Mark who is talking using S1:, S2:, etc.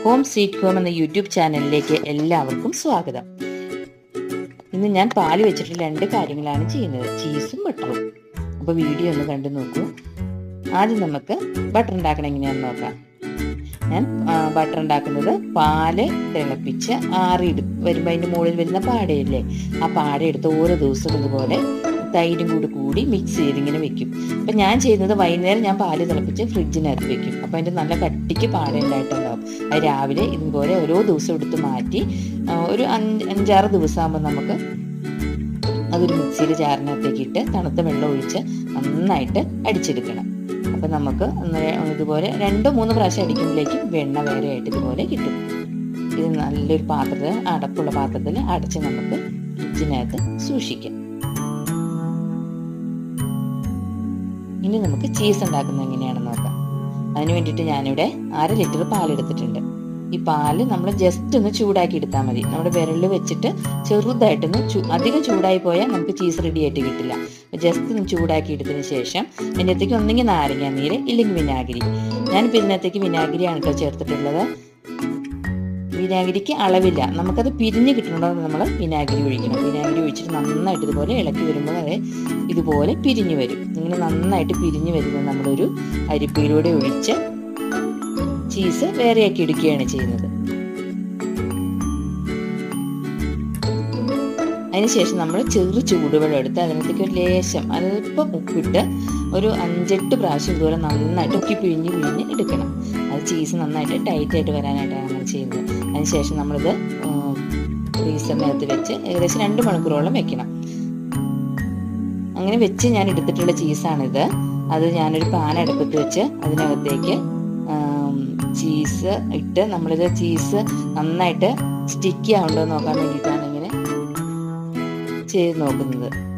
S1: home sweet home എന്ന YouTube ചാനലിലേക്ക് എല്ലാവർക്കും സ്വാഗതം ഇന്ന് ഞാൻ പാല് വെച്ചിട്ട് രണ്ട് കാര്യങ്ങളാണ് ചെയ്യുന്നത് ചീസും ബട്ടറും അപ്പോൾ വീഡിയോ ഒന്ന് കണ്ടു നോക്കൂ ആദ്യം നമുക്ക് ബട്ടർ ഉണ്ടാക്കണം എങ്ങനെയാണെന്ന് നോക്കാം ഞാൻ ബട്ടർ ഉണ്ടാക്കുന്നത് പാല് തിളപ്പിച്ച് ആറിയെടു വരുമ്പോൾ അതിൻ്റെ മുകളിൽ വരുന്ന പാടയില്ലേ ആ പാട എടുത്ത് ഓരോ ദിവസവും ഇതുപോലെ തൈരും കൂടി കൂടി മിക്സ് ചെയ്ത് ഇങ്ങനെ വെക്കും അപ്പം ഞാൻ ചെയ്യുന്നത് വൈകുന്നേരം ഞാൻ പാല് തിളപ്പിച്ച് ഫ്രിഡ്ജിനകത്ത് വെക്കും അപ്പം അതിൻ്റെ നല്ല കട്ടിക്ക് പാട ഉണ്ടായിട്ടുണ്ടാവും അത് രാവിലെ ഇതുപോലെ ഓരോ ദിവസം എടുത്ത് മാറ്റി ഒരു അഞ്ച് അഞ്ചാറ് ദിവസമാകുമ്പോൾ നമുക്ക് അതൊരു മിക്സിയിൽ ജാറിനകത്തേക്ക് ഇട്ട് തണുത്ത വെള്ളം ഒഴിച്ച് നന്നായിട്ട് അടിച്ചെടുക്കണം അപ്പം നമുക്ക് ഇതുപോലെ രണ്ടോ മൂന്ന് പ്രാവശ്യം അടിക്കുമ്പോഴേക്കും വെണ്ണ വേറെ ആയിട്ട് ഇതുപോലെ കിട്ടും ഇത് നല്ലൊരു പാത്രത്തിൽ അടപ്പുള്ള പാത്രത്തിൽ അടച്ച് നമുക്ക് ഫ്രിഡ്ജിനകത്ത് സൂക്ഷിക്കാം ഇനി നമുക്ക് ചീസ് ഉണ്ടാക്കുന്നത് എങ്ങനെയാണെന്ന് നോക്കാം അതിന് വേണ്ടിയിട്ട് ഞാനിവിടെ അര ലിറ്റർ പാലെടുത്തിട്ടുണ്ട് ഈ പാല് നമ്മൾ ജസ്റ്റ് ഒന്ന് ചൂടാക്കി എടുത്താൽ മതി നമ്മുടെ വിരലിൽ വെച്ചിട്ട് ചെറുതായിട്ടൊന്ന് ചൂ അധികം ചൂടായി പോയാൽ നമുക്ക് ചീസ് റെഡി ആയിട്ട് കിട്ടില്ല ജസ്റ്റ് ഒന്ന് ചൂടാക്കി എടുത്തതിന് ശേഷം അതിനകത്തേക്ക് ഒന്നെങ്കിൽ നാരങ്ങ നീര് ഇല്ലെങ്കിൽ വിനാഗിരി ഞാനിപ്പോൾ ഇതിനകത്തേക്ക് വിനാഗിരിയാണ് കേട്ടോ ചേർത്തിട്ടുള്ളത് വിനാഗിരിക്ക് അളവില്ല നമുക്കത് പിരിഞ്ഞ് കിട്ടണോ നമ്മൾ വിനാഗിരി ഒഴിക്കണം വിനാഗിരി ഒഴിച്ചിട്ട് നന്നായിട്ട് ഇതുപോലെ ഇളക്കി വരുമ്പോൾ അത് ഇതുപോലെ പിരിഞ്ഞു വരും ഇങ്ങനെ നന്നായിട്ട് പിരിഞ്ഞു വരുന്നത് നമ്മളൊരു അരിപ്പയിലൂടെ ഒഴിച്ച് ചീസ് വേറെയാക്കി എടുക്കുകയാണ് ചെയ്യുന്നത് അതിനുശേഷം നമ്മൾ ചെറു ചൂടുവെള്ളം എടുത്ത് അതിനകത്തേക്ക് ഒരു ലേശം അല്പം ഉപ്പിട്ട് ഒരു അഞ്ചെട്ട് പ്രാവശ്യം ഇതുപോലെ നന്നായിട്ട് ഉക്കി പിഴിഞ്ഞ് പിഴിഞ്ഞ് എടുക്കണം അത് ചീസ് നന്നായിട്ട് ടൈറ്റ് ആയിട്ട് വരാനായിട്ടാണ് അങ്ങനെ ചെയ്യുന്നത് അതിനുശേഷം നമ്മളിത് ഫ്രീസറിനകത്ത് വെച്ച് ഏകദേശം രണ്ട് മണിക്കൂറോളം വെക്കണം അങ്ങനെ വെച്ച് ഞാൻ എടുത്തിട്ടുള്ള ചീസാണിത് അത് ഞാനൊരു പാൻ അടുപ്പത്ത് വെച്ച് അതിനകത്തേക്ക് ചീസ് ഇട്ട് നമ്മളിത് ചീസ് നന്നായിട്ട് സ്റ്റിക്കി ആവുണ്ടോ നോക്കാൻ വേണ്ടിയിട്ടാണ് ഇങ്ങനെ ചെയ്ത് നോക്കുന്നത്